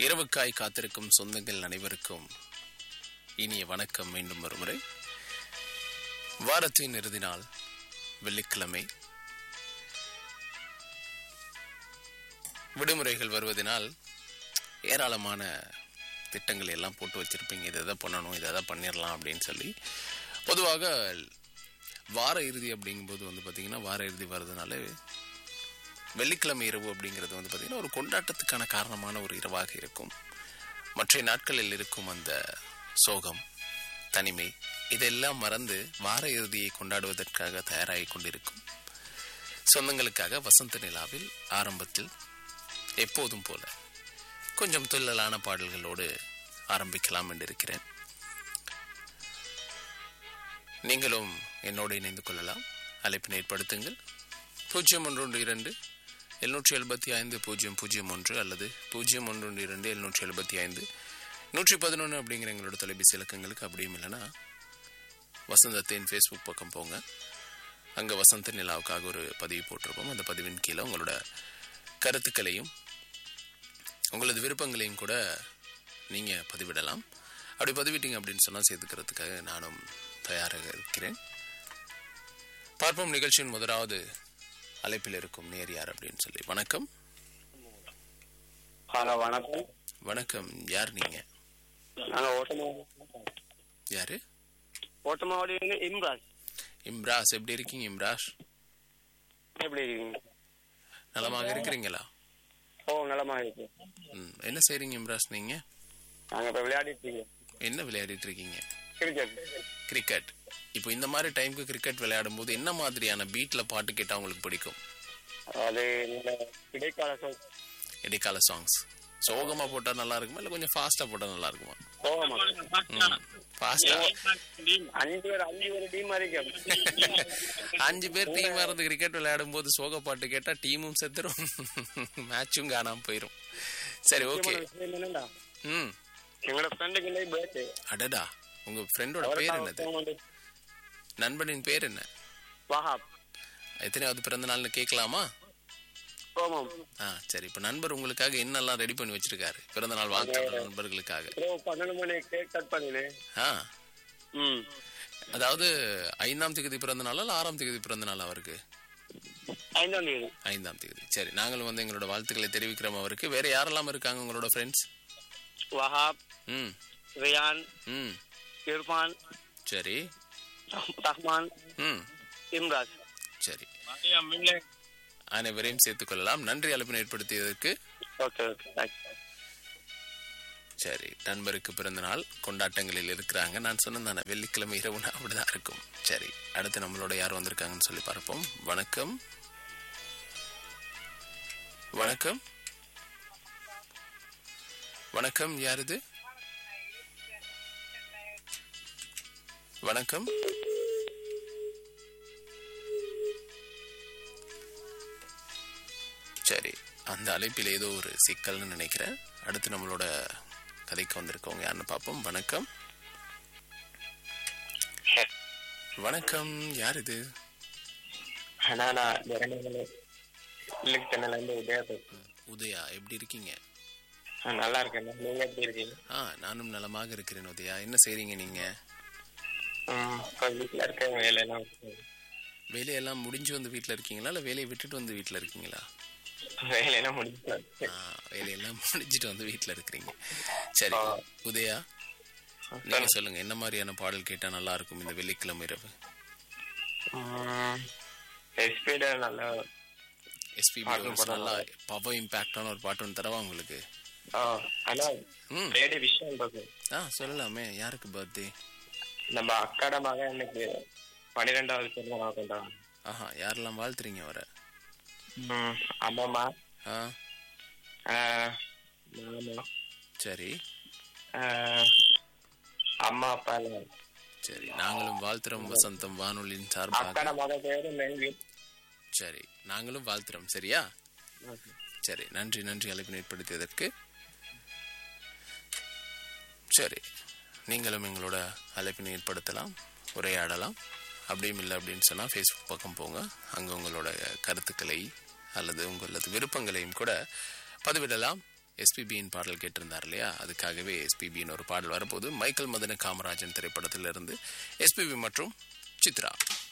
இரவுக்காய் காத்திருக்கும் சொந்தங்கள் அனைவருக்கும் இனிய வணக்கம் மீண்டும் ஒருமுறை வாரத்தின் இறுதி நாள் வெள்ளிக்கிழமை விடுமுறைகள் வருவதனால் ஏராளமான திட்டங்கள் எல்லாம் போட்டு வச்சிருப்பீங்க இதை எதை பண்ணணும் இதை எதை பண்ணிடலாம் அப்படின்னு சொல்லி பொதுவாக வார இறுதி அப்படிங்கும்போது வந்து பார்த்தீங்கன்னா வார இறுதி வர்றதுனால வெள்ளிக்கிழமை இரவு அப்படிங்கிறது வந்து பார்த்தீங்கன்னா ஒரு கொண்டாட்டத்துக்கான காரணமான ஒரு இரவாக இருக்கும் மற்ற நாட்களில் இருக்கும் அந்த சோகம் தனிமை இதெல்லாம் மறந்து வார இறுதியை கொண்டாடுவதற்காக தயாராகி கொண்டிருக்கும் சொந்தங்களுக்காக வசந்த நிலாவில் ஆரம்பத்தில் எப்போதும் போல கொஞ்சம் துள்ளலான பாடல்களோடு ஆரம்பிக்கலாம் என்று இருக்கிறேன் நீங்களும் என்னோடு இணைந்து கொள்ளலாம் அழைப்பினை ஏற்படுத்துங்கள் பூஜ்ஜியம் ஒன்று ஒன்று இரண்டு எழுநூற்றி எழுபத்தி ஐந்து பூஜ்ஜியம் பூஜ்ஜியம் ஒன்று அல்லது பூஜ்ஜியம் ஒன்று ஒன்று இரண்டு எழுநூற்றி எழுபத்தி ஐந்து நூற்றி பதினொன்று அப்படிங்கிற எங்களோட தொலைபேசி இலக்கங்களுக்கு அப்படியும் இல்லைன்னா வசந்தத்தின் ஃபேஸ்புக் பக்கம் போங்க அங்கே வசந்த நிலாவுக்காக ஒரு பதிவு போட்டிருப்போம் அந்த பதிவின் கீழே உங்களோட கருத்துக்களையும் உங்களது விருப்பங்களையும் கூட நீங்கள் பதிவிடலாம் அப்படி பதிவிட்டீங்க அப்படின்னு சொன்னால் சேர்த்துக்கிறதுக்காக நானும் தயாராக இருக்கிறேன் பார்ப்போம் நிகழ்ச்சியின் முதலாவது அழைப்பில் இருக்கும் நேர் யார் அப்படின்னு சொல்லி வணக்கம் ஹலோ வணக்கம் வணக்கம் யார் நீங்க நாங்கள் ஓட்டமா யாரு ஓட்டமாவடி இம்ரான் இம்ராஸ் எப்படி இருக்கீங்க இம்ராஸ் எப்படி இருக்கீங்க நலமாக இருக்கிறீங்களா ஓ நலமா இருக்கு ம், என்ன செய்றீங்க இம்ராஸ் நீங்க நாங்கள் இப்போ விளையாடிட்டு இருக்கோம் என்ன விளையாடிட்டு இருக்கீங்க கிரிக்கெட் கிரிக்கெட் இப்போ இந்த மாதிரி டைம்க்கு கிரிக்கெட் விளையாடும் போது என்ன மாதிரியான பீட்ல பாட்டு கேட்டா உங்களுக்கு பிடிக்கும் அது இந்த இடைக்கால சொல் இடைக்கால சாங்ஸ் சோகமா போட்டா நல்லா இருக்குமா இல்ல கொஞ்சம் ஃபாஸ்டா போட்டா நல்லா இருக்குமா போகமா ம் ஃபாஸ்டா அஞ்சு பேர் அஞ்சு பேர் டீம் இருக்கு அஞ்சு பேர் டீம் இருந்து கிரிக்கெட் விளையாடும் போது சோக பாட்டு கேட்டா டீமும் செத்துரும் மேட்சும் காணாம போயிரும் சரி ஓகே என்னடா ம் எங்களோட ஃப்ரெண்டுக்கு இல்லை பர்த்டே அடடா உங்க ஃப்ரெண்டோட பேர் என்னது நண்பனின் பேர் என்ன வஹாப் எத்தனையாவது பிறந்த நாள்னு கேட்கலாமா கோமம் ஆ சரி இப்ப நண்பர் உங்களுக்காக என்னெல்லாம் ரெடி பண்ணி வச்சிருக்காரு பிறந்த நாள் வாழ்த்து நண்பர்களுக்காக ப்ரோ பன்னெண்டு மணி கேக் கட் பண்ணினேன் ஆ ம் அதாவது ஐந்தாம் தேதி பிறந்த நாளா இல்ல ஆறாம் தேதி பிறந்த நாள் அவருக்கு ஐந்தாம் தேதி ஐந்தாம் தேதி சரி நாங்களும் வந்து எங்களோட வாழ்த்துக்களை தெரிவிக்கிறோம் அவருக்கு வேற யாரெல்லாம் இருக்காங்க உங்களோட ஃப்ரெண்ட்ஸ் வஹாப் ம் ரியான் ம் இர்ஃபான் சரி ரஹ்மான் ம் இம்ராஜ் சரி அனைவரையும் சேர்த்துக் கொள்ளலாம் நன்றி அழைப்பினை ஏற்படுத்தியதற்கு ஓகே ஓகே தேங்க்ஸ் சரி நண்பருக்கு பிறந்த நாள் கொண்டாட்டங்களில் இருக்கிறாங்க நான் சொன்னேன் தானே வெள்ளிக்கிழமை இரவுனா அப்படிதான் இருக்கும் சரி அடுத்து நம்மளோட யார் வந்திருக்காங்கன்னு சொல்லி பார்ப்போம் வணக்கம் வணக்கம் வணக்கம் யார் இது வணக்கம் சரி அந்த அழைப்பில் ஏதோ ஒரு சிக்கல்னு நினைக்கிறேன் அடுத்து நம்மளோட கதைக்கு வந்திருக்கவங்க யாருன்னு பார்ப்போம் வணக்கம் வணக்கம் யார் இது நானா இல்லைக்கு சென்னையிலேருந்து உதயா பேசுறேன் உதயா எப்படி இருக்கீங்க ஆ, நல்லா இருக்கேன் நீங்க எப்படி இருக்கீங்க ஆ நானும் நலமாக இருக்கிறேன் உதயா என்ன செய்றீங்க நீங்க ம், இப்போ வீட்டில் இருக்க வேலையெல்லாம் விட்டு- வேலையெல்லாம் முடிஞ்சு வந்து வீட்டில் இருக்கீங்களா இல்லை வேலையை விட்டுட்டு வந்து வீட்டில் இருக்கீங்களா வேலையெல்லாம் முடிச்சு ஆ வேலையெல்லாம் முடிஞ்சிட்டு வந்து வீட்டில் இருக்கிறீங்க சரி உதயா நீங்க சொல்லுங்க என்ன மாதிரியான பாடல் கேட்டா நல்லா இருக்கும் இந்த வெள்ளிக்கிழமை இரவு எஸ்பீட நல்லா எஸ்பிபி நல்லா பவர் இம்பாக்டான ஒரு பாட்டு ஒன்று தரவா உங்களுக்கு ஆ, ஆனா ம் ரேடி விஷயம் இருக்கு ஆ சொல்லலாமே யாருக்கு பர்த்டே நம்ம அக்காட மகன் இன்னைக்கு பன்னிரெண்டாவது பிறந்த நாள் கொண்டாடுறாங்க ஆஹா யாரெல்லாம் வாழ்த்துறீங்க வர ம், அம்மாம்மா ஆ ஆ, மாமா சரி ஆ, அம்மா அப்பா எல்லாம் சரி நாங்களும் வாழ்த்துறோம் வசந்தம் வானொலியின் சார்பாக அக்காட மகன் பேரு மெல்வின் சரி நாங்களும் வாழ்த்துறோம் சரியா சரி நன்றி நன்றி அழைப்பினை ஏற்படுத்தியதற்கு சரி நீங்களும் எங்களோட அழைப்பினை ஏற்படுத்தலாம் உரையாடலாம் அப்படியும் இல்லை அப்படின்னு சொன்னால் ஃபேஸ்புக் பக்கம் போங்க அங்கே உங்களோட கருத்துக்களை அல்லது உங்களது விருப்பங்களையும் கூட பதிவிடலாம் எஸ்பிபியின் பாடல் கேட்டிருந்தார் இல்லையா அதுக்காகவே எஸ்பிபியின் ஒரு பாடல் வரப்போது மைக்கேல் மதன காமராஜன் திரைப்படத்திலிருந்து எஸ்பிபி மற்றும் சித்ரா